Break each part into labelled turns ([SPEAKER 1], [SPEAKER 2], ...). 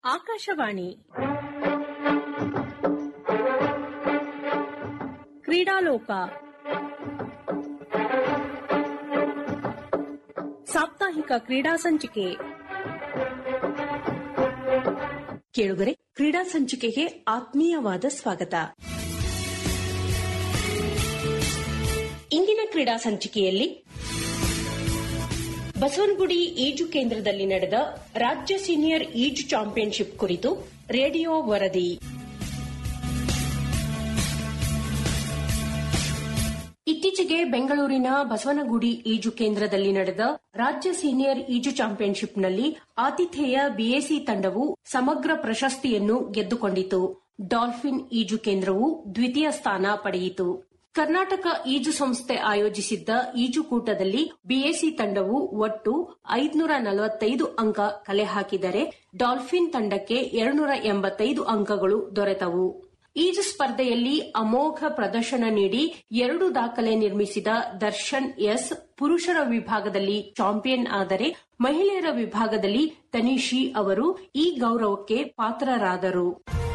[SPEAKER 1] ಆಕಾಶವಾಣಿ ಕ್ರೀಡಾಲೋಕ ಸಾಪ್ತಾಹಿಕ ಕ್ರೀಡಾ ಸಂಚಿಕೆ ಕೇಳುಗರೆ ಕ್ರೀಡಾ ಸಂಚಿಕೆಗೆ ಆತ್ಮೀಯವಾದ ಸ್ವಾಗತ ಇಂದಿನ ಕ್ರೀಡಾ ಸಂಚಿಕೆಯಲ್ಲಿ ಬಸವನಗುಡಿ ಈಜು ಕೇಂದ್ರದಲ್ಲಿ ನಡೆದ ರಾಜ್ಯ ಸೀನಿಯರ್ ಈಜು ಚಾಂಪಿಯನ್ಶಿಪ್ ಕುರಿತು ರೇಡಿಯೋ ವರದಿ ಇತ್ತೀಚೆಗೆ ಬೆಂಗಳೂರಿನ ಬಸವನಗುಡಿ ಈಜು ಕೇಂದ್ರದಲ್ಲಿ ನಡೆದ ರಾಜ್ಯ ಸೀನಿಯರ್ ಈಜು ಚಾಂಪಿಯನ್ಶಿಪ್ನಲ್ಲಿ ಆತಿಥೇಯ ಬಿಎಸಿ ತಂಡವು ಸಮಗ್ರ ಪ್ರಶಸ್ತಿಯನ್ನು ಗೆದ್ದುಕೊಂಡಿತು ಡಾಲ್ಫಿನ್ ಈಜು ಕೇಂದ್ರವು ದ್ವಿತೀಯ ಸ್ಥಾನ ಪಡೆಯಿತು ಕರ್ನಾಟಕ ಈಜು ಸಂಸ್ಥೆ ಆಯೋಜಿಸಿದ್ದ ಈಜುಕೂಟದಲ್ಲಿ ಬಿಎಸಿ ತಂಡವು ಒಟ್ಟು ಐದುನೂರ ನಲವತ್ತೈದು ಅಂಕ ಕಲೆ ಹಾಕಿದರೆ ಡಾಲ್ಫಿನ್ ತಂಡಕ್ಕೆ ಎರಡ್ನೂರ ಎಂಬತ್ತೈದು ಅಂಕಗಳು ದೊರೆತವು ಈಜು ಸ್ಪರ್ಧೆಯಲ್ಲಿ ಅಮೋಘ ಪ್ರದರ್ಶನ ನೀಡಿ ಎರಡು ದಾಖಲೆ ನಿರ್ಮಿಸಿದ ದರ್ಶನ್ ಎಸ್ ಪುರುಷರ ವಿಭಾಗದಲ್ಲಿ ಚಾಂಪಿಯನ್ ಆದರೆ ಮಹಿಳೆಯರ ವಿಭಾಗದಲ್ಲಿ ತನಿಷಿ ಅವರು ಈ ಗೌರವಕ್ಕೆ ಪಾತ್ರರಾದರು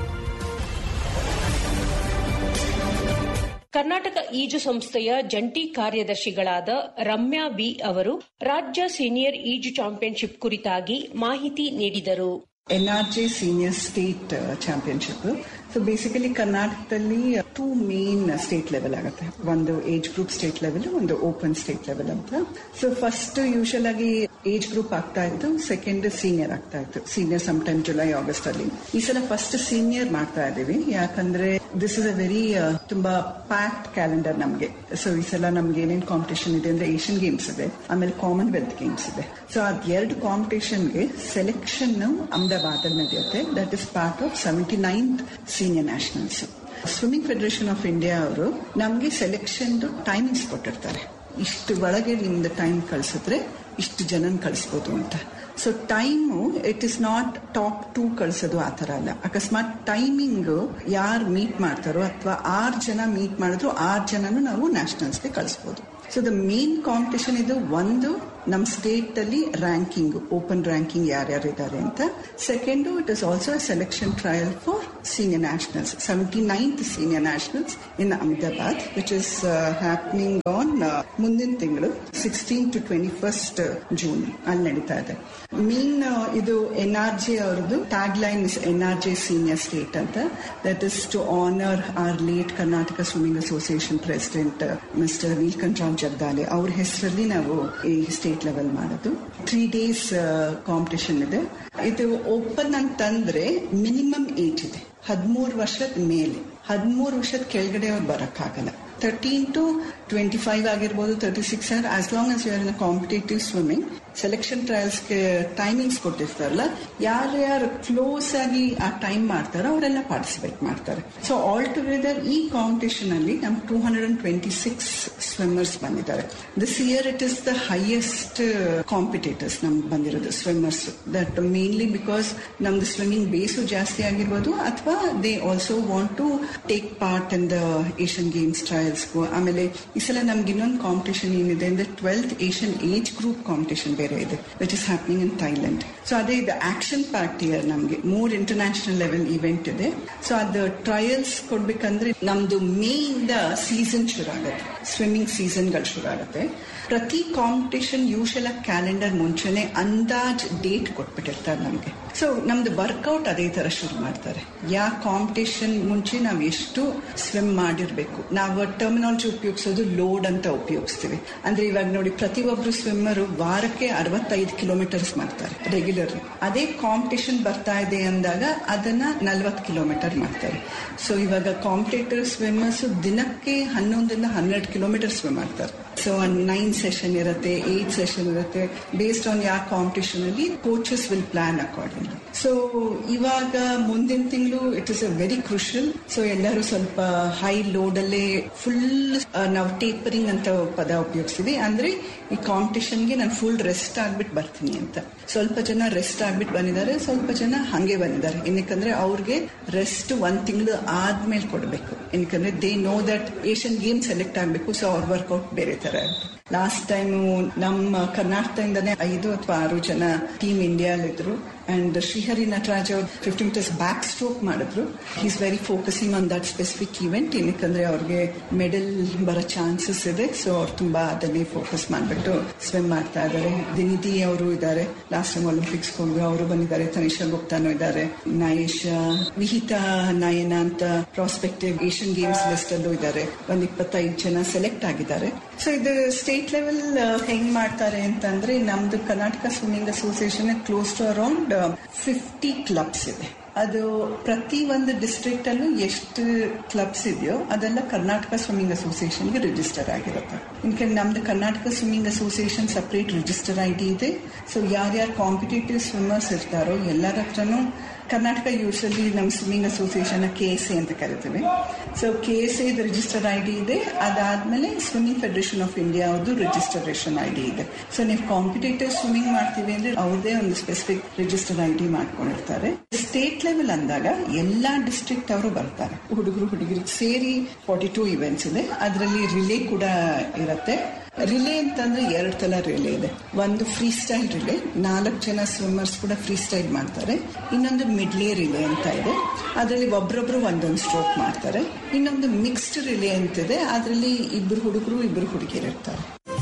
[SPEAKER 1] ಕರ್ನಾಟಕ ಈಜು ಸಂಸ್ಥೆಯ ಜಂಟಿ ಕಾರ್ಯದರ್ಶಿಗಳಾದ ರಮ್ಯಾ ಬಿ ಅವರು ರಾಜ್ಯ ಸೀನಿಯರ್ ಈಜು ಚಾಂಪಿಯನ್ಶಿಪ್ ಕುರಿತಾಗಿ ಮಾಹಿತಿ ನೀಡಿದರು
[SPEAKER 2] NRJ senior state championship so basically ಕರ್ನಾಟಕದಲ್ಲಿ ಟೂ ಮೇನ್ ಸ್ಟೇಟ್ ಲೆವೆಲ್ ಆಗುತ್ತೆ ಒಂದು ಏಜ್ ಗ್ರೂಪ್ ಸ್ಟೇಟ್ ಲೆವೆಲ್ ಒಂದು ಓಪನ್ ಸ್ಟೇಟ್ ಲೆವೆಲ್ ಅಂತ ಸೊ ಫಸ್ಟ್ ಯೂಶಲ್ ಆಗಿ ಏಜ್ ಗ್ರೂಪ್ ಆಗ್ತಾ ಇತ್ತು ಸೆಕೆಂಡ್ ಸೀನಿಯರ್ ಆಗ್ತಾ ಇತ್ತು senior some time July August ಅಲ್ಲಿ ಈ ಸಲ ಫಸ್ಟ್ ಸೀನಿಯರ್ ಮಾಡ್ತಾ ಇದೀವಿ ಯಾಕಂದ್ರೆ ದಿಸ್ ಇಸ್ ಅ ವೆರಿ ತುಂಬಾ ಪ್ಯಾಕ್ಡ್ ಕ್ಯಾಲೆಂಡರ್ ನಮಗೆ ಸೊ ಈ ಸಲ ನಮ್ಗೆ ಏನೇನ್ ಕಾಂಪಿಟೇಷನ್ ಇದೆ ಅಂದ್ರೆ ಏಷ್ಯನ್ ಗೇಮ್ಸ್ ಇದೆ ಆಮೇಲೆ ಕಾಮನ್ವೆಲ್ತ್ ಗೇಮ್ಸ್ ಇದೆ ಸೊ ಅದ್ ಎರಡು ಕಾಂಪಿಟೇಷನ್ಗೆ ಸೆಲೆಕ್ಷನ್ ಅಹಮದಾಬಾದ್ ಅಲ್ಲಿ ನಡೆಯುತ್ತೆ that is part of seventy ninth senior nationals swimming federation of India ಅವರು ನಮ್ಗೆ ಸೆಲೆಕ್ಷನ್ ಟೈಮಿಂಗ್ಸ್ ಕೊಟ್ಟಿರ್ತಾರೆ ಇಷ್ಟು ಒಳಗೆ ನಿಮ್ದು ಟೈಮ್ ಕಳ್ಸಿದ್ರೆ ಇಷ್ಟು ಜನನ್ ಕಳಿಸ್ಬೋದು ಅಂತ so time it is not top two ಕಳ್ಸೋದು ಆ ಥರ ಅಲ್ಲ ಅಕಸ್ಮಾತ್ ಟೈಮಿಂಗ್ ಯಾರು ಮೀಟ್ ಮಾಡ್ತಾರೋ ಅಥವಾ ಆರು ಜನ ಮೀಟ್ ಮಾಡಿದ್ರು ಆರು ಜನನು ನಾವು ನ್ಯಾಷನಲ್ಸ್ಗೆ ಕಳಿಸ್ಬೋದು ಸೊ ದ ಮೇನ್ ಕಾಂಪಿಟೇಷನ್ ಇದು ಒಂದು ನಮ್ಮ ಸ್ಟೇಟ್ ಅಲ್ಲಿ ರ್ಯಾಂಕಿಂಗ್ ಓಪನ್ ರ್ಯಾಂಕಿಂಗ್ ಯಾರ್ಯಾರು ಇದ್ದಾರೆ ಅಂತ second it is also selection trial for senior nationals seventy ninth senior nationals in Ahmedabad which is happening on ಮುಂದಿನ ತಿಂಗಳು sixteen to twenty first June ಅಲ್ಲಿ ನಡೀತಾ ಇದೆ ಮೇನ್ ಇದು ಎನ್ ಆರ್ ಜೆ ಅವ್ರದ್ದು tag line is N R J senior state ಅಂತ that is to honour our late Karnataka swimming association president mister Neelkanth Rao Jagadale ಅವ್ರ ಹೆಸರಲ್ಲಿ ನಾವು ಈ ಸ್ಟೇಟ್ ಲೆವೆಲ್ ಮಾಡೋದು ತ್ರೀ ಡೇಸ್ ಕಾಂಪಿಟೇಷನ್ ಇದೆ ಇದು ಓಪನ್ ಅಂತಂದ್ರೆ ಮಿನಿಮಮ್ ಏಜ್ ಇದೆ ಹದಿಮೂರು ವರ್ಷದ ಮೇಲೆ ಹದಿಮೂರು ವರ್ಷದ ಕೆಳಗಡೆ ಅವ್ರು ಬರಕ್ಕಾಗಲ್ಲ ತರ್ಟೀನ್ ಟು ಟ್ವೆಂಟಿ ಫೈವ್ ಆಗಿರ್ಬೋದು thirty six as long as you are in competitive swimming selection ಟ್ರಯಲ್ಸ್ಗೆ ಟೈಮಿಂಗ್ಸ್ ಕೊಟ್ಟಿರ್ತಾರಲ್ಲ ಯಾರ್ಯಾರು ಕ್ಲೋಸ್ ಆಗಿ ಆ ಟೈಮ್ ಮಾಡ್ತಾರೋ ಅವರೆಲ್ಲ ಪಾರ್ಟಿಸಿಪೇಟ್ ಮಾಡ್ತಾರೆ ಸೊ ಆಲ್ ಟುಗೆದರ್ ಈ ಕಾಂಪಿಟೇಷನ್ ಅಲ್ಲಿ ನಮ್ two hundred and twenty six swimmers ಬಂದಿದ್ದಾರೆ this year it is the highest competitors ನಮ್ಗೆ ಬಂದಿರೋದು ಸ್ವಿಮ್ಮರ್ಸ್ ದಟ್ ಮೇನ್ಲಿ ಬಿಕಾಸ್ ನಮ್ದು ಸ್ವಿಮ್ಮಿಂಗ್ ಬೇಸು ಜಾಸ್ತಿ ಆಗಿರ್ಬೋದು ಅಥವಾ they also want to take part in the Asian games ಟ್ರಯಲ್ಸ್ಗೂ ಆಮೇಲೆ ಈ ಸಲ ನಮ್ಗೆ ಇನ್ನೊಂದು ಕಾಂಪಿಟೇಷನ್ ಏನಿದೆ ಅಂದ್ರೆ twelfth Asian age group competition ಬೇರೆ ಇದೆ which is happening in Thailand so ಅದೇ ಇದು ಆಕ್ಷನ್ ಪಾರ್ಟ್ ಇಯರ್ ನಮಗೆ ಮೂರ್ ಇಂಟರ್ನ್ಯಾಷನಲ್ ಲೆವೆಲ್ ಇವೆಂಟ್ ಇದೆ ಸೊ ಅದು ಟ್ರಯಲ್ಸ್ ಕೊಡ್ಬೇಕಂದ್ರೆ ನಮ್ದು ಮೇ ಇಂದ ಸೀಸನ್ ಶುರು ಆಗುತ್ತೆ ಸ್ವಿಮ್ಮಿಂಗ್ ಸೀಸನ್ಗಳು ಶುರು ಆಗುತ್ತೆ ಪ್ರತಿ ಕಾಂಪಿಟೇಷನ್ ಯೂಶಲ್ ಕ್ಯಾಲೆಂಡರ್ ಮುಂಚೆನೆ ಅಂದಾಜ್ ಡೇಟ್ ಕೊಟ್ಬಿಟ್ಟಿರ್ತಾರೆ ನಮ್ಗೆ ಸೊ ನಮ್ದು ವರ್ಕೌಟ್ ಅದೇ ತರ ಶುರು ಮಾಡ್ತಾರೆ ಯಾವ ಕಾಂಪಿಟೇಷನ್ ಮುಂಚೆ ನಾವು ಎಷ್ಟು ಸ್ವಿಮ್ ಮಾಡಿರ್ಬೇಕು ನಾವು ಟರ್ಮಿನಾಲಜಿ ಉಪಯೋಗಿಸೋದು ಲೋಡ್ ಅಂತ ಉಪಯೋಗಿಸ್ತೀವಿ ಅಂದ್ರೆ ಇವಾಗ ನೋಡಿ ಪ್ರತಿಯೊಬ್ರು ಸ್ವಿಮ್ಮರು ವಾರಕ್ಕೆ ಅರವತ್ತೈದು ಕಿಲೋಮೀಟರ್ಸ್ ಮಾಡ್ತಾರೆ ರೆಗ್ಯುಲರ್ ಅದೇ ಕಾಂಪಿಟೇಷನ್ ಬರ್ತಾ ಇದೆ ಅಂದಾಗ ಅದನ್ನ ನಲ್ವತ್ತು ಕಿಲೋಮೀಟರ್ ಮಾಡ್ತಾರೆ ಸೊ ಇವಾಗ ಕಾಂಪಿಟೇಟರ್ ಸ್ವಿಮ್ಮರ್ಸ್ ದಿನಕ್ಕೆ ಹನ್ನೊಂದರಿಂದ ಹನ್ನೆರಡು ಕಿಲೋಮೀಟರ್ ಸ್ವಿಮ್ ಮಾಡ್ತಾರೆ ಸೊ ನೈನ್ ಸೆಷನ್ ಇರುತ್ತೆ ಏಟ್ ಸೆಷನ್ ಇರುತ್ತೆ ಬೇಸ್ಡ್ ಆನ್ ಯಾವ ಕಾಂಪಿಟೇಷನ್ ಅಲ್ಲಿ coaches will plan accordingly so ಇವಾಗ ಮುಂದಿನ ತಿಂಗಳು it is a very crucial so ಎಲ್ಲರೂ ಸ್ವಲ್ಪ ಹೈ ಲೋಡ್ ಅಲ್ಲೇ ಫುಲ್ ನಾವು ಟೇಪರಿಂಗ್ ಅಂತ ಪದ ಉಪಯೋಗಿಸ್ತೀವಿ ಅಂದ್ರೆ ಈ ಕಾಂಪಿಟೇಷನ್ಗೆ ನಾನು ಫುಲ್ ರೆಸ್ಟ್ ಆಗ್ಬಿಟ್ಟು ಬರ್ತೀನಿ ಅಂತ ಸ್ವಲ್ಪ ಜನ ರೆಸ್ಟ್ ಆಗ್ಬಿಟ್ಟು ಬಂದಿದ್ದಾರೆ ಸ್ವಲ್ಪ ಜನ ಹಂಗೆ ಬಂದಿದ್ದಾರೆ ಏನಕ್ಕಂದ್ರೆ ಅವ್ರಿಗೆ ರೆಸ್ಟ್ ಒಂದ್ ತಿಂಗಳು ಆದ್ಮೇಲೆ ಕೊಡಬೇಕು ಏನಕ್ಕಂದ್ರೆ they know that Asian game select ಆಗ್ಬೇಕು ಸೊ ಅವ್ರ ವರ್ಕೌಟ್ ಬೇರೆ ತರ ಲಾಸ್ಟ್ ಟೈಮ್ ನಮ್ಮ ಕರ್ನಾಟಕದಿಂದನೇ ಐದು ಅಥವಾ ಆರು ಜನ ಟೀಮ್ ಇಂಡಿಯಾಲಿದ್ರು ಅಂಡ್ ಶ್ರೀಹರಿ ನಟರಾಜ್ ಅವ್ರು ಫಿಫ್ಟಿ ಮೀಟರ್ಸ್ ಬ್ಯಾಕ್ ಸ್ಟ್ರೋಕ್ ಮಾಡಿದ್ರು is very focusing on that specific event ಏನಕ್ಕಂದ್ರೆ ಅವ್ರಿಗೆ ಮೆಡಲ್ ಬರೋ ಚಾನ್ಸಸ್ ಇದೆ ಸೊ ಅವ್ರು ತುಂಬಾ ಅದನ್ನೇ ಫೋಕಸ್ ಮಾಡಿಬಿಟ್ಟು ಸ್ವಿಮ್ ಮಾಡ್ತಾ ಇದ್ದಾರೆ ದಿನಿಧಿ ಅವರು ಇದ್ದಾರೆ ಲಾಸ್ಟ್ ಟೈಮ್ ಒಲಿಂಪಿಕ್ಸ್ ಹೋಗಿ ಅವರು ಬಂದಿದ್ದಾರೆ ತನಿಷಾ ಗುಪ್ತಾನು ಇದ್ದಾರೆ ನಾಯೇಶ್ ವಿಹಿತ ನಯನ ಅಂತ ಪ್ರಾಸ್ಪೆಕ್ಟಿವ್ ಏಷ್ಯನ್ ಗೇಮ್ಸ್ ಲಿಸ್ಟ್ ಅಲ್ಲೂ ಇದ್ದಾರೆ ಒಂದ್ ಇಪ್ಪತ್ತೈದು ಜನ ಸೆಲೆಕ್ಟ್ ಆಗಿದ್ದಾರೆ ಸೊ ಇದು ಸ್ಟೇಟ್ ಲೆವೆಲ್ ಹೆಂಗ್ ಮಾಡ್ತಾರೆ ಅಂತಂದ್ರೆ ನಮ್ದು Karnataka swimming association close to around fifty clubs ಇದೆ ಅದು ಪ್ರತಿ ಒಂದು ಡಿಸ್ಟ್ರಿಕ್ಟ್ ಅಲ್ಲೂ ಎಷ್ಟು ಕ್ಲಬ್ಸ್ ಇದೆಯೋ ಅದೆಲ್ಲ ಕರ್ನಾಟಕ ಸ್ವಿಮ್ಮಿಂಗ್ ಅಸೋಸಿಯೇಷನ್ಗೆ ರಿಜಿಸ್ಟರ್ ಆಗಿರುತ್ತೆ ಇನ್ಕೆ ನಮ್ದು Karnataka swimming association separate register I D ಇದೆ ಸೊ ಯಾರ್ಯಾರು ಕಾಂಪಿಟೇಟಿವ್ ಸ್ವಿಮ್ಮರ್ಸ್ ಇರ್ತಾರೋ ಎಲ್ಲರ ಹತ್ರನೂ ಕರ್ನಾಟಕ ಯೂಶಲಿ ನಮ್ಮ swimming association K S A ಅಂತ ಕರಿತೀವಿ so K S A register I D ಇದೆ ಅದಾದ್ಮೇಲೆ ಸ್ವಿಮ್ಮಿಂಗ್ ಫೆಡರೇಷನ್ ಆಫ್ ಇಂಡಿಯಾ ಅವ್ರದ್ದು ರಿಜಿಸ್ಟರೇಷನ್ ಐ ಡಿ ಇದೆ ಸೊ ನೀವು ಕಾಂಪಿಟೇಟಿವ್ ಸ್ವಿಮ್ಮಿಂಗ್ ಮಾಡ್ತೀವಿ ಅಂದ್ರೆ ಅವ್ರದೇ ಒಂದು ಸ್ಪೆಸಿಫಿಕ್ ರಿಜಿಸ್ಟರ್ ಐ ಡಿ ಮಾಡ್ಕೊಂಡಿರ್ತಾರೆ ಸ್ಟೇಟ್ ಲೆವೆಲ್ ಅಂದಾಗ ಎಲ್ಲಾ ಡಿಸ್ಟ್ರಿಕ್ಟ್ ಅವರು ಬರ್ತಾರೆ ಹುಡುಗರು ಹುಡುಗರಿಗೆ ಸೇರಿ ಫಾರ್ಟಿ ಟೂ ಇವೆಂಟ್ಸ್ ಇದೆ ಅದರಲ್ಲಿ ರಿಲೇ ಕೂಡ ಇರುತ್ತೆ ರಿಲೇ ಅಂತಂದ್ರೆ ಎರಡು ತರ ರಿಲೇ ಇದೆ ಒಂದು ಫ್ರೀ ಸ್ಟೈಲ್ ರಿಲೇ ನಾಲ್ಕು ಜನ ಸ್ವಿಮ್ಮರ್ಸ್ ಕೂಡ ಫ್ರೀ ಸ್ಟೈಲ್ ಮಾಡ್ತಾರೆ ಇನ್ನೊಂದು ಮಿಡ್ಲೇ ರಿಲೇ ಅಂತ ಇದೆ ಅದರಲ್ಲಿ ಒಬ್ರೊಬ್ರು ಒಂದೊಂದು ಸ್ಟ್ರೋಕ್ ಮಾಡ್ತಾರೆ ಇನ್ನೊಂದು ಮಿಕ್ಸ್ಡ್ ರಿಲೇ ಅಂತಿದೆ ಅದರಲ್ಲಿ ಇಬ್ರು ಹುಡುಗರು ಇಬ್ರು ಹುಡುಗಿಯರು ಇರ್ತಾರೆ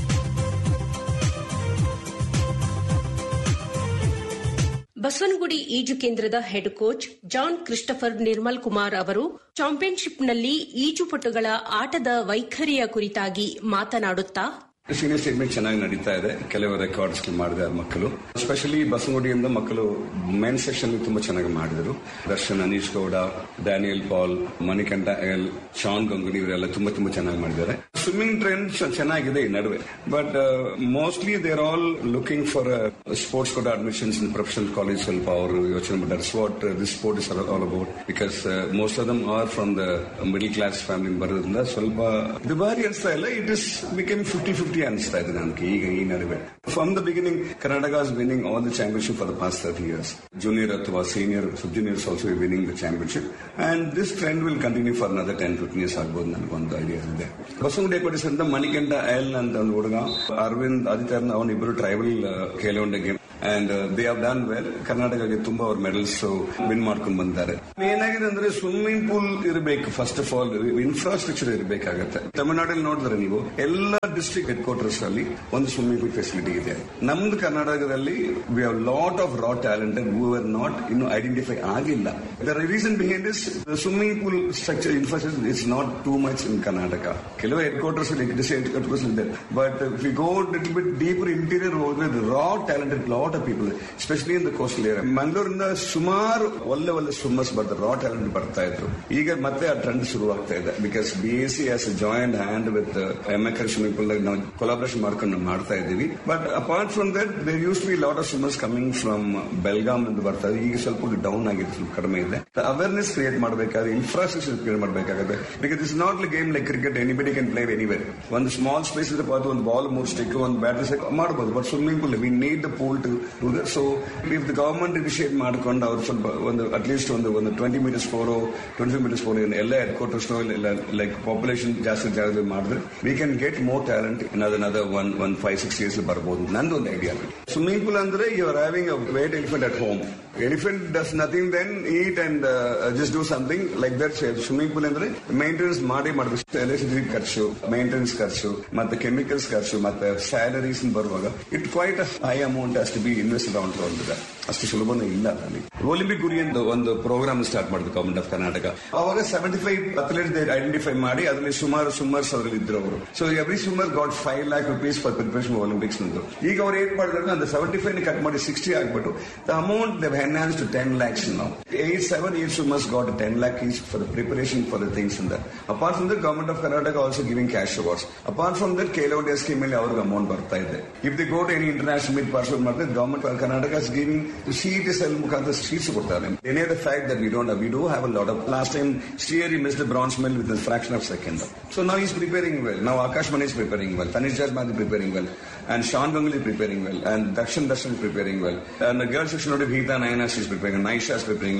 [SPEAKER 1] ಬಸವನಗುಡಿ ಈಜು ಕೇಂದ್ರದ head coach John Christopher Nirmal Kumar ಅವರು ಚಾಂಪಿಯನ್ಶಿಪ್ನಲ್ಲಿ ಈಜುಪಟುಗಳ ಆಟದ ವೈಖರಿಯ ಕುರಿತಾಗಿ ಮಾತನಾಡುತ್ತಾ
[SPEAKER 3] ಸೀನಿಯರ್ ಸ್ಟೇಟ್ಮೆಂಟ್ ಚೆನ್ನಾಗಿ ನಡೀತಾ ಇದೆ ಕೆಲವು ರೆಕಾರ್ಡ್ಸ್ ಮಾಡಿದ್ದಾರೆ ಮಕ್ಕಳು ಎಸ್ಪೆಷಲಿ ಬಸವನಗುಡಿಯಿಂದ ಮಕ್ಕಳು ಮೆನ್ ಸೆಕ್ಷನ್ ತುಂಬಾ ಚೆನ್ನಾಗಿ ಮಾಡಿದರು Darshan Anish Gowda Daniel Paul Manikanta L Shan Ganguly ಇವರೆಲ್ಲ ತುಂಬಾ ತುಂಬಾ ಚೆನ್ನಾಗಿ ಮಾಡಿದ್ದಾರೆ ಸ್ವಿಮ್ಮಿಂಗ್ ಟ್ರೆಂಡ್ ಚೆನ್ನಾಗಿದೆ ಈ ನಡುವೆ but mostly there all looking for sports ಕೂಡ ಅಡ್ಮಿಷನ್ಸ್ ಇನ್ ಪ್ರೊಫೆಷನಲ್ ಕಾಲೇಜ್ ಸ್ವಲ್ಪ ಅವರು ಯೋಚನೆ ಮಾಡಿದ್ದಾರೆ so what this sport is all about because most of them are from the middle class family ಬರೋದ್ರಿಂದ ಸ್ವಲ್ಪ ದುಬಾರಿ ಅನಿಸ್ತಾ ಇಲ್ಲ it is become fifty fifty ಅನಿಸ್ತಾ ಇದೆ ನನಗೆ ಈಗ ಈ ನಡುವೆ from the beginning Karnataka is winning all the championship for the past thirty years junior ಅಥವಾ senior sub juniors also winning the championship and this trend will continue for another ten fifteen years ಆಗ್ಬೋದು ನನಗೊಂದು idea ಇದೆ ಬಸವನಗುಡಿ ಕೊಡಿಸ್ ಅಂತ Manikantha L ಅಂತ ಒಂದು ಹುಡುಗ ಅರವಿಂದ್ ಆದಿತ್ಯರ್ನ ಅವನಿಬ್ಬರು ಟ್ರೈಬಲ್ ಖೇಲೋಂಡ game and they have done well ಕರ್ನಾಟಕಕ್ಕೆ ತುಂಬಾ ಅವ್ರ ಮೆಡಲ್ಸ್ ವಿನ್ ಮಾಡ್ಕೊಂಡು ಬಂದಿದ್ದಾರೆ ಏನಾಗಿದೆ ಅಂದ್ರೆ ಸ್ವಿಮ್ಮಿಂಗ್ ಪೂಲ್ ಇರಬೇಕು ಫಸ್ಟ್ ಆಫ್ ಆಲ್ ಇನ್ಫ್ರಾಸ್ಟ್ರಕ್ಚರ್ ಇರಬೇಕಾಗತ್ತೆ ತಮಿಳುನಾಡಲ್ಲಿ ನೋಡಿದ್ರೆ ನೀವು ಎಲ್ಲ ಡಿಸ್ಟ್ರಿಕ್ಟ್ ಹೆಡ್ ಕ್ವಾರ್ಟರ್ಸ್ ಅಲ್ಲಿ ಒಂದು ಸ್ವಿಮ್ಮಿಂಗ್ ಪೂಲ್ ಫೆಸಿಲಿಟಿ ಇದೆ ನಮ್ದು ಕರ್ನಾಟಕದಲ್ಲಿ we have lot of raw talented who are not ಇನ್ನು ಐಡೆಂಟಿಫೈ ಆಗಿಲ್ಲ the reason behind is swimming pool structure infrastructure is not too much in Karnataka ಕೆಲವು ಹೆಡ್ ಕ್ವಾರ್ಟರ್ಸ್ ಹೆಡ್ ಕ್ವಾರ್ಟರ್ಸ್ ಇದೆ but we go little bit deeper interior ಹೋದ್ರೆ raw talented lot of people especially in the coastal area ಮಂಗಳೂರಿಂದ ಸುಮಾರು ಒಳ್ಳೆ ಒಳ್ಳೆ swimmers ಬರ್ತಾರೆ ರಾ talent ಬರ್ತಾ ಇದ್ರು ಈಗ ಮತ್ತೆ ಆ ಟ್ರೆಂಡ್ ಶುರು ಆಗ್ತಾ ಇದೆ because B S C as joint hand with M A swimming pool ನಾವು ಕೊಲಾಬ್ರೇಷನ್ ಮಾಡ್ಕೊಂಡು ಮಾಡ್ತಾ ಇದ್ದೀವಿ but apart from that there used to be lot of swimmers coming from Belgaum ಅಂತ ಬರ್ತಾ ಇದೆ ಈಗ ಸ್ವಲ್ಪ ಡೌನ್ ಆಗಿದೆ ಸ್ವಲ್ಪ ಕಡಿಮೆ ಇದೆ ಅವೇರ್ನೆಸ್ ಕ್ರಿಯೇಟ್ ಮಾಡಬೇಕಾದ್ರೆ ಇನ್ಫ್ರಾಸ್ಟ್ರಕ್ಚರ್ ಕ್ರಿಯೇಟ್ ಮಾಡಬೇಕಾಗುತ್ತೆ because is not game like cricket anybody can play anywhere ಒಂದು ಸ್ಮಾಲ್ ಸ್ಪೇಸ್ ಇದ್ರೆ ಪಾತು ಒಂದು ಬಾಲ್ ಮೂರ್ ಸ್ಟಿಕ್ ಒಂದು ಬ್ಯಾಟರಿ ಸೆಕ್ ಮಾಡಬಹುದು but swimming pool we need the pool to to so if the government initiate ಮಾಡ್ಕೊಂಡು ಅವ್ರು ಸ್ವಲ್ಪ ಒಂದು ಅಟ್ಲೀಸ್ಟ್ ಒಂದು ಒಂದು twenty metres for twenty five metres for ಎಲ್ಲ ಹೆಡ್ ಕ್ವಾರ್ಟರ್ಸ್ ಲೈಕ್ ಪಾಪ್ಯುಲೇಷನ್ ಜಾಸ್ತಿ ಜಾಗದಲ್ಲಿ ಮಾಡಿದ್ರೆ we can get more talent in other one one five six years ಬರ್ಬೋದು ನಂದು ಒಂದು ಐಡಿಯಾ ಸ್ವಿಮ್ಮಿಂಗ್ ಪೂಲ್ ಅಂದ್ರೆ you are having a white elephant at home elephant does nothing then eat and just do something like that swimming pool ಅಂದ್ರೆ maintenance ಮಾಡಿ ಮಾಡಬೇಕು electricity ಖರ್ಚು maintenance ಖರ್ಚು ಮತ್ತೆ ಕೆಮಿಕಲ್ಸ್ ಖರ್ಚು ಮತ್ತೆ ಸ್ಯಾಲರೀಸ್ ಬರುವಾಗ ಇಟ್ ಕ್ವೈಟ್ ಹೈ ಅಮೌಂಟ್ ಅಷ್ಟು ಬಿ ಇನ್ವೆಸ್ಟ್ ಅಮೌಂಟ್ ಹೊಂದಿದೆ ಅಷ್ಟು ಸುಲಭನೂ ಇಲ್ಲ ಅಲ್ಲಿ ಒಲಿಂಪಿಕ್ ಗುರಿ ಅಂತ ಒಂದು ಪ್ರೋಗ್ರಾಮ್ ಸ್ಟಾರ್ಟ್ ಮಾಡಿದ್ರು ಗವರ್ಮೆಂಟ್ ಆಫ್ ಕರ್ನಾಟಕ ಅವಾಗ ಸೆವೆಂಟಿ ಫೈವ್ ಅಥ್ಲೆಟ್ಸ್ ಐಡೆಂಟಿಫೈ ಮಾಡಿ ಅದರಲ್ಲಿ ಸುಮಾರು ಸ್ವಿಮ್ಮರ್ಸ್ ಅದರಲ್ಲಿ ಇದ್ರು ಅವರು so every swimmer got five lakh rupees for preparation Olympics ನಂದು ಈಗ ಅವ್ರು ಏನ್ ಮಾಡಿದ್ರೆ ಅಂದ್ರೆ ಸೆವೆಂಟಿ ಫೈವ್ ಕಟ್ ಮಾಡಿ ಸಿಕ್ಸ್ಟಿ ಆಗ್ಬಿಟ್ಟು the amount they enhance to ten lakhs ನಾವು eight seven eight swimmers got ten lakh is for the preparation for the things in that apart from that government of Karnataka also giving cash awards apart from that Khelo India scheme ಅಲ್ಲಿ ಅವ್ರಿಗೆ amount ಬರ್ತಾ ಇದೆ if the got any international meet ಪಾರ್ಸಲ್ ಮಾಡಿದ್ರೆ government of Karnataka is giving ಸೀಟ್ ಸೆಲ್ ಮುಖಾಂತರ seats ಕೊಡ್ತಾರೆ ಎನೇ the fact that we don't we do have a lot of last time ಸ್ಟಿಯರ್ miss the bronze medal with fraction of second so ನಾವು is preparing well ನಾವು Aakash Mani is preparing well Tanish ಜಾಜ್ಮಾನ್ preparing well and Sean Ganguly preparing well, and Dakshan Darshan preparing well, and the girl section of Geeta Nayana is preparing, Naisha is preparing well.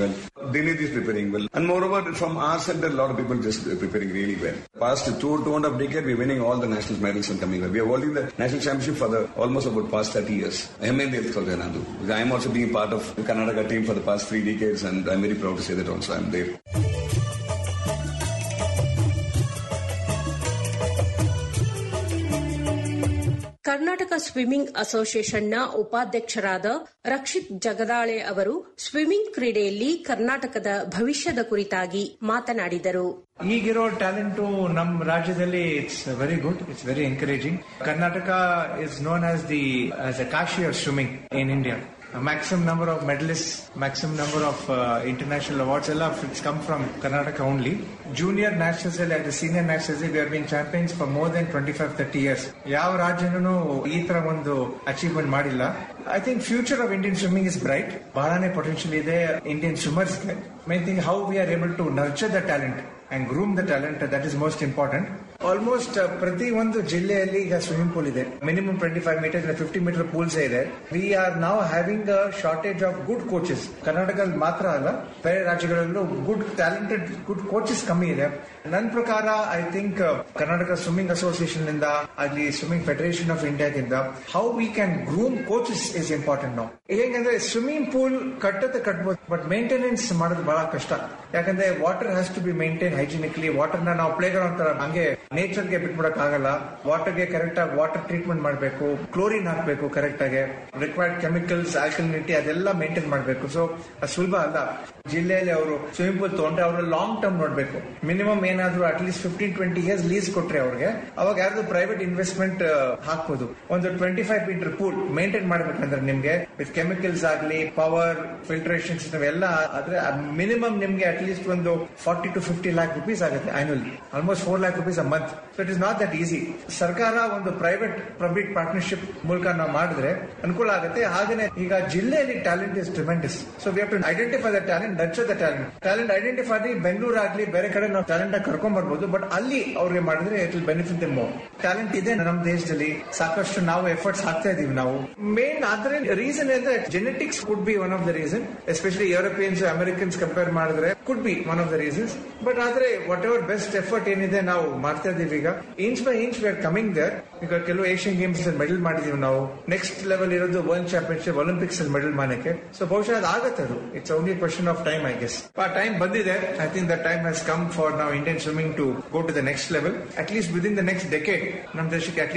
[SPEAKER 3] Dinit is preparing well. And moreover, from our center, a lot of people just preparing really well. Past two, two and a half decade, we're winning all the national medals and coming up. We are holding the national championship for the almost about past 30 years. ಹೆಮ್ಮೆಯಿಂದ ಎತ್ಕೊಳ್ತೇನೆ ನಾನು I am also being part of Karnataka team for the past three decades and I very proud to say that also I am there
[SPEAKER 1] Karnataka swimming ಅಸೋಸಿಯೇಷನ್ನ ಉಪಾಧ್ಯಕ್ಷರಾದ ರಕ್ಷಿತ್ ಜಗದಾಳೆ ಅವರು swimming ಕ್ರೀಡೆಯಲ್ಲಿ ಕರ್ನಾಟಕದ ಭವಿಷ್ಯದ ಕುರಿತಾಗಿ ಮಾತನಾಡಿದರು
[SPEAKER 4] ಈಗಿರೋ ಟ್ಯಾಲೆಂಟು ನಮ್ಮ ರಾಜ್ಯದಲ್ಲಿ it's very good it's very encouraging Karnataka is known as the as a Kashi of swimming in India maximum number of medalists, maximum number of uh, international awards, all of it's come from Karnataka only. Junior nationals and the senior nationals, we have been champions for more than 25-30 years. ಯಾವ ರಾಜ್ಯನೂ ಈ ತರ ಒಂದು achievement ಮಾಡಿಲ್ಲ I think future of Indian swimming is bright ಬಹಳನೇ potential ಇದೆ Indian ಸ್ವಿಮ್ಮರ್ಸ್ಗೆ main thing how we are able to nurture the talent and groom the talent that is most important almost ಪ್ರತಿ ಒಂದು ಜಿಲ್ಲೆಯಲ್ಲಿ ಈಗ ಸ್ವಿಮ್ಮಿಂಗ್ ಪೂಲ್ ಇದೆ minimum twenty five metre fifty metre pools ಇದೆ we are ನಾವ್ having a shortage of good coaches ಕರ್ನಾಟಕದಲ್ಲಿ ಮಾತ್ರ ಅಲ್ಲ ಬೇರೆ ರಾಜ್ಯಗಳಲ್ಲೂ ಗುಡ್ ಟ್ಯಾಲೆಂಟೆಡ್ ಗುಡ್ ಕೋಚಸ್ ಕಮ್ಮಿ ಇದೆ ನನ್ನ ಪ್ರಕಾರ I think Karnataka swimming association ಇಂದ ಅಲ್ಲಿ ಸ್ವಿಮ್ಮಿಂಗ್ ಫೆಡರೇಷನ್ ಆಫ್ ಇಂಡಿಯಾದಿಂದ how we can groom coaches is important ನಾವು ಹೇಗಂದ್ರೆ ಸ್ವಿಮ್ಮಿಂಗ್ ಪೂಲ್ ಕಟ್ಟತ್ತೆ ಕಟ್ಬೋದು ಬಟ್ ಮೇಂಟೆನೆನ್ಸ್ ಮಾಡೋದು ಬಹಳ ಕಷ್ಟ ಯಾಕಂದ್ರೆ water has to be maintain hygienically water ನ ನಾವು ಪ್ಲೇ ಗ್ರೌಂಡ್ ತರ ಹಂಗೆ ನೇಚರ್ ಗೆ ಬಿಟ್ಬಿಡಕ್ ಆಗಲ್ಲ ವಾಟರ್ ಗೆ ಕರೆಕ್ಟ್ ಆಗಿ ವಾಟರ್ ಟ್ರೀಟ್ಮೆಂಟ್ ಮಾಡಬೇಕು ಕ್ಲೋರಿನ್ ಹಾಕಬೇಕು ಕರೆಕ್ಟ್ ಆಗಿ ರಿಕ್ವೈರ್ಡ್ ಕೆಮಿಕಲ್ಸ್ ಆಲ್ಕಲಿನಿಟಿ ಅದೆಲ್ಲ ಮೇಂಟೈನ್ ಮಾಡಬೇಕು ಸೊ ಅದು ಸುಲಭ ಅಲ್ಲ ಜಿಲ್ಲೆಯಲ್ಲಿ ಅವರು ಸ್ವಿಮ್ಮಿಂಗ್ ಪೂಲ್ ತಗೊಂಡ್ರೆ ಅವರು ಲಾಂಗ್ ಟರ್ಮ್ ನೋಡ್ಬೇಕು ಮಿನಿಮಮ್ ಏನಾದ್ರು at least fifteen twenty years lease ಕೊಟ್ರೆ ಅವ್ರಿಗೆ ಅವಾಗ ಯಾರ್ದು ಪ್ರೈವೇಟ್ ಇನ್ವೆಸ್ಟ್ಮೆಂಟ್ ಹಾಕ್ಬೋದು ಒಂದು twenty five metre pool maintain ಮಾಡ್ಬೇಕಂದ್ರೆ ನಿಮ್ಗೆ ವಿತ್ ಕೆಮಿಕಲ್ಸ್ ಆಗಲಿ ಪವರ್ ಫಿಲ್ಟ್ರೇಷನ್ಸ್ ಎಲ್ಲ ಆದ್ರೆ ಮಿನಿಮಮ್ ನಿಮ್ಗೆ ಅಟ್ಲೀಸ್ಟ್ ಒಂದು forty to fifty lakh rupees ಆಗುತ್ತೆ annually almost four lakh rupees a month so it is not that easy ಸರ್ಕಾರ ಒಂದು ಪ್ರೈವೇಟ್ ಪಬ್ಲಿಕ್ ಪಾರ್ಟ್ನರ್ಶಿಪ್ ಮೂಲಕ ನಾವು ಮಾಡಿದ್ರೆ ಅನುಕೂಲ ಆಗುತ್ತೆ ಹಾಗೇನೆ ಈಗ ಜಿಲ್ಲೆಯಲ್ಲಿ talent is tremendous so we have to identify the talent nurture the talent talent identify ಆಗಿ ಬೆಂಗಳೂರು ಆಗ್ಲಿ ಬೇರೆ ಕಡೆ ನಾವು ಟ್ಯಾಲೆಂಟ್ ಕರ್ಕೊಂಡ್ ಬರ್ಬೋದು ಬಟ್ ಅಲ್ಲಿ ಅವ್ರಿಗೆ ಮಾಡಿದ್ರೆ it will benefit them more talent ಇದೆ ನಮ್ಮ ದೇಶದಲ್ಲಿ ಸಾಕಷ್ಟು ನಾವು ಎಫರ್ಟ್ಸ್ ಹಾಕ್ತಾ ಇದೀವಿ ನಾವು ಮೇನ್ ಆದ್ರೆ ರೀಸನ್ ಅಂದ್ರೆ genetics could be one of the reason especially Europeans Americans compare ಮಾಡಿದ್ರೆ could be one of the reasons but ಆದ್ರೆ ವಾಟ್ ಎವರ್ ಬೆಸ್ಟ್ ಎಫರ್ಟ್ ಏನಿದೆ ನಾವು ಮಾಡ್ತಾ ಇದೀವಿ ಈಗ inch by inch we are coming there ಈಗ ಕೆಲವು ಏಷ್ಯನ್ ಗೇಮ್ಸ್ ಮೆಡಲ್ ಮಾಡಿದೀವಿ ನಾವು ನೆಕ್ಸ್ಟ್ ಲೆವೆಲ್ ಇರೋದು ವರ್ಲ್ಡ್ ಚಾಂಪಿಯನ್ಶಿಪ್ ಒಲಿಂಪಿಕ್ಸ್ ಅಲ್ಲಿ ಮೆಡಲ್ ಮಾಡಕ್ಕೆ ಸೊ ಬಹುಶಃ ಅದು ಆಗತ್ತೆ ಅದು it's only question of time I guess ಆ ಟೈಮ್ ಬಂದಿದೆ I think the time has come for ನಾವು Indian swimming to go to the next level at least within the next decade ನಮ್ಮ ದೇಶಕ್ಕೆ